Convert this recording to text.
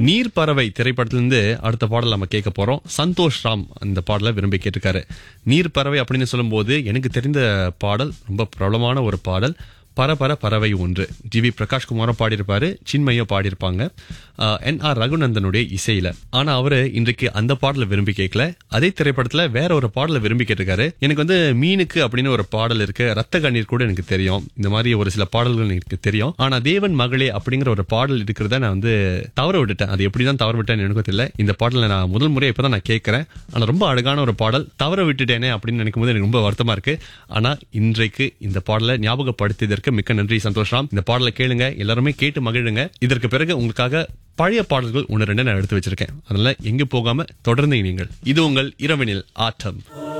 நீர் பறவை திரைப்படத்திலிருந்து அடுத்த பாடல் நம்ம கேட்க போறோம் சந்தோஷ் ராம் அந்த பாடலை விரும்பி கேட்டிருக்காரு நீர் பறவை அப்படின்னு சொல்லும்போது எனக்கு தெரிந்த பாடல் ரொம்ப பிரபலமான ஒரு பாடல் பரபர பறவை ஒன்று ஜி வி பிரகாஷ்குமாரும் பாடியிருப்பாரு சின்மையோ பாடியிருப்பாங்க என் ஆர் ரகுநந்தனுடைய இசையில ஆனா அவரு இன்றைக்கு அந்த பாடலை விரும்பி கேட்கல அதே திரைப்படத்துல வேற ஒரு பாடலை விரும்பி கேட்டிருக்காரு எனக்கு வந்து மீனுக்கு அப்படின்னு ஒரு பாடல் இருக்கு ரத்த கண்ணீர் கூட எனக்கு தெரியும் இந்த மாதிரி ஒரு சில பாடல்கள் எனக்கு தெரியும் ஆனா தேவன் மகளே அப்படிங்கிற ஒரு பாடல் இருக்கிறத நான் வந்து தவற விட்டுட்டேன் அது எப்படிதான் தவற விட்டேன்னு எனக்கு தெரியல இந்த பாடலை நான் முதல் முறை இப்பதான் நான் கேட்கிறேன் ஆனா ரொம்ப அழகான ஒரு பாடல் தவற விட்டுட்டேனே அப்படின்னு நினைக்கும் போது எனக்கு ரொம்ப வருத்தமா இருக்கு ஆனா இன்றைக்கு இந்த பாடலை ஞாபகப்படுத்தியதற்கு மிக்க நன்றி சந்தோஷம் இந்த பாடலை கேளுங்க எல்லாருமே கேட்டு மகிழுங்க இதற்கு பிறகு உங்களுக்காக பழைய பாடல்கள் ஒன்று ரெண்டு நான் எடுத்து வச்சிருக்கேன் அதனால எங்க போகாம தொடர்ந்து நீங்கள் இது உங்கள் இரவனில் ஆட்டம்